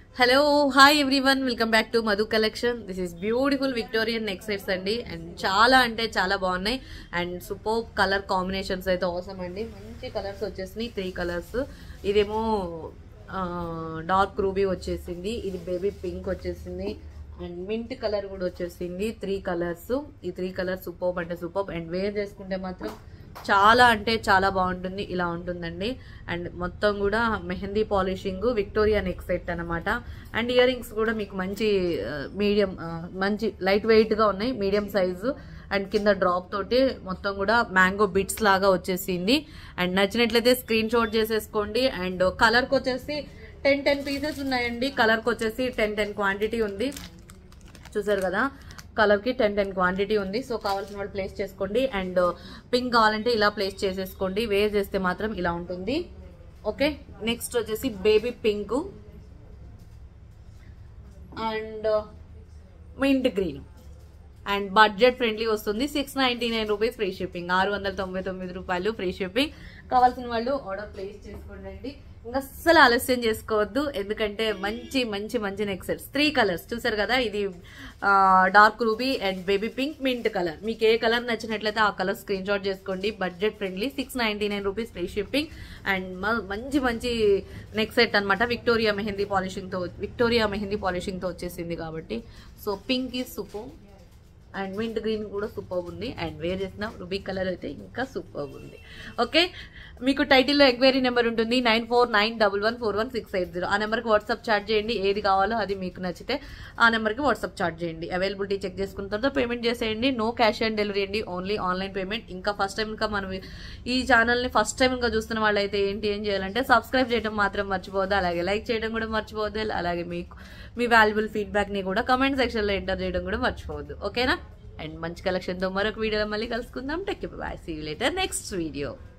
hello hi everyone welcome back to Madhu collection this is beautiful Victorian neck sets అండి and చాలా అంటే చాలా బాగున్నాయి అండ్ సూపర్ కలర్ కాంబినేషన్స్ అయితే అవసరం అండి మంచి కలర్స్ వచ్చేసినాయి త్రీ కలర్స్ ఇదేమో డార్క్ రూబీ వచ్చేసింది ఇది బేబీ పింక్ వచ్చేసింది అండ్ మింట్ కలర్ కూడా వచ్చేసింది త్రీ కలర్స్ ఈ త్రీ కలర్స్ సూపర్ అంటే సూపర్ అండ్ వేర్ చేసుకుంటే మాత్రం చాలా అంటే చాలా బాగుంటుంది ఇలా ఉంటుందండి అండ్ మొత్తం కూడా mehndi polishing Victoria neck set అనమాట అండ్ ఇయర్ రింగ్స్ కూడా మీకు మంచి మీడియం మంచి లైట్ వెయిట్గా ఉన్నాయి మీడియం సైజు అండ్ కింద డ్రాప్ తోటి మొత్తం కూడా మ్యాంగో బిట్స్ లాగా వచ్చేసింది అండ్ నచ్చినట్లయితే స్క్రీన్ షాట్ చేసేసుకోండి అండ్ కలర్కి వచ్చేసి టెన్ టెన్ పీసెస్ ఉన్నాయండి కలర్కి వచ్చేసి టెన్ టెన్ క్వాంటిటీ ఉంది చూసారు కదా కలర్కి టెన్ టెన్ క్వాంటిటీ ఉంది సో కావాల్సిన వాళ్ళు ప్లేస్ చేసుకోండి అండ్ పింక్ కావాలంటే ఇలా ప్లేస్ చేసేసుకోండి వేర్ చేస్తే మాత్రం ఇలా ఉంటుంది ఓకే నెక్స్ట్ వచ్చేసి baby pink and mint green and budget friendly వస్తుంది six ninety nine rupees free shipping ఆరు వందల తొంభై తొమ్మిది రూపాయలు ఫ్రీ షిప్పింగ్ కావాల్సిన వాళ్ళు ఆర్డర్ ప్లేస్ చేసుకోండి ఇంకా అస్సలు ఆలస్యం చేసుకోవద్దు ఎందుకంటే మంచి మంచి మంచి నెక్ సెట్స్ త్రీ కలర్స్ చూసారు కదా ఇది dark ruby and baby pink mint colour మీకు ఏ కలర్ నచ్చినట్లయితే ఆ కలర్ స్క్రీన్ షాట్ చేసుకోండి budget friendly six ninety nine rupees free shipping and మంచి మంచి నెక్ సెట్ అనమాట విక్టోరియా మెహందీ పాలిషింగ్తో విక్టోరియా మెహందీ పాలిషింగ్తో వచ్చేసింది కాబట్టి so pink is super and mint green కూడా సూపర్ ఉంది అండ్ వేర్ చేసిన రుబీ కలర్ అయితే ఇంకా సూపర్ ఉంది ఓకే మీకు టైటిల్లో ఎంక్వైరీ నెంబర్ ఉంటుంది nine four nine double one four one six eight zero ఆ నెంబర్కి వాట్సాప్ చాట్ చేయండి ఏది కావాలో అది మీకు నచ్చితే ఆ నెంబర్కి వాట్సాప్ చాట్ చేయండి అవైలబిలిటీ చెక్ చేసుకున్న తర్వాత పేమెంట్ చేసేయండి నో క్యాష్ ఆన్ డెలివరీ అండి ఓన్లీ ఆన్లైన్ పేమెంట్ ఇంకా ఫస్ట్ టైం ఇంకా మనం ఈ ఛానల్ని ఫస్ట్ టైం ఇంకా చూస్తున్న వాళ్ళైతే ఏంటి ఏం చేయాలంటే సబ్స్క్రైబ్ చేయడం మాత్రం మర్చిపోవద్దు అలాగే లైక్ చేయడం కూడా మర్చిపోవద్దు అలాగే మీకు మీ వాల్యుబుల్ ఫీడ్బ్యాక్ని కూడా కమెంట్ సెక్షన్లో ఎంటర్ చేయడం కూడా మర్చిపోవద్దు ఓకేనా అండ్ మంచి కలెక్షన్తో మరొక వీడియోలో మళ్ళీ కలుసుకుందాం take bye see later next video